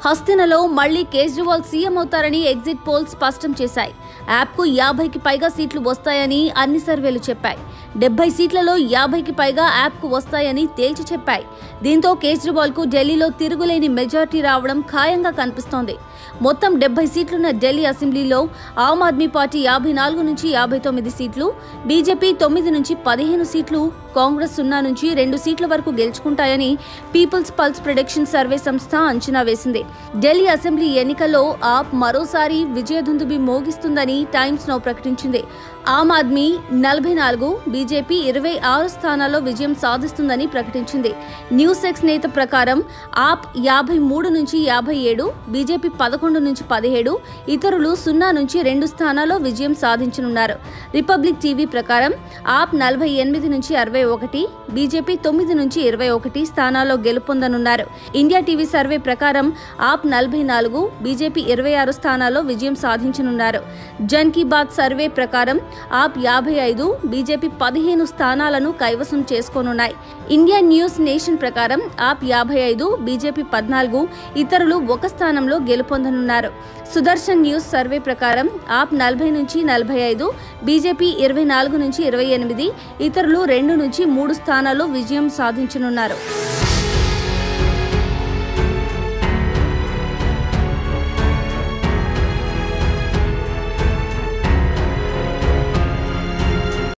హస్తినలో మళ్లీ కేజ్రీవాల్ సీఎం అవుతారని exit poll స్పష్టం చేశాయి యాప్కు యాభైకి పైగా సీట్లు వస్తాయని అన్ని సర్వేలు చెప్పాయి డెబ్బై సీట్లలో యాభైకి పైగా యాప్కు వస్తాయని తేల్చి చెప్పాయి దీంతో కేజ్రీవాల్కు ఢిల్లీలో తిరుగులేని మెజార్టీ రావడం ఖాయంగా కనిపిస్తోంది మొత్తం డెబ్బై సీట్లున్న ఢిల్లీ అసెంబ్లీలో ఆమ్ ఆద్మీ పార్టీ యాభై నాలుగు నుంచి యాభై తొమ్మిది సీట్లు బీజేపీ తొమ్మిది నుంచి పదిహేను సీట్లు కాంగ్రెస్ సున్నా నుంచి రెండు సీట్ల వరకు గెలుచుకుంటాయని పీపుల్స్ పల్స్ ప్రొడక్షన్ సర్వే సంస్థ అంచనా వేసింది ఢిల్లీ అసెంబ్లీ ఎన్నికల్లో ఆప్ మరోసారి విజయదుందుబి మోగిస్తుందని టైమ్స్ నౌ ప్రకటించింది ఆమ్ ఆద్మీ నలభై నాలుగు బీజేపీ ఇరవై ఆరు స్థానాల్లో విజయం సాధిస్తుందని ప్రకటించింది న్యూస్ ఎక్స్ నేత ప్రకారం ఆప్ యాభై మూడు నుంచి యాభై ఏడు బీజేపీ పదకొండు నుంచి పదిహేడు ఇతరులు సున్నా నుంచి రెండు స్థానాల్లో విజయం సాధించనున్నారు రిపబ్లిక్ టీవీ ప్రకారం ఆప్ నలభై ఎనిమిది నుంచి అరవై ఒకటి బీజేపీ తొమ్మిది నుంచి ఇరవై ఒకటి స్థానాల్లో గెలుపొందనున్నారు ఇండియా టీవీ సర్వే ప్రకారం ఆప్ నలభై నాలుగు బీజేపీ ఇరవై ఆరు స్థానాల్లో విజయం సాధించనున్నారు జన్ కీ బాత్ సర్వే ప్రకారం ఆప్ యాభై ఐదు బీజేపీ పదిహేను స్థానాలను కైవసం చేసుకోనున్నాయి ఇండియా న్యూస్ నేషన్ ప్రకారం ఆప్ యాభై ఐదు బీజేపీ పద్నాలుగు ఇతరులు ఒక స్థానంలో గెలుపొందనున్నారు సుదర్శన్ న్యూస్ సర్వే ప్రకారం ఆప్ నలభై నుంచి నలభై ఐదు బీజేపీ ఇరవై నాలుగు నుంచి ఇరవై ఎనిమిది ఇతరులు రెండు నుంచి మూడు స్థానాల్లో విజయం సాధించనున్నారు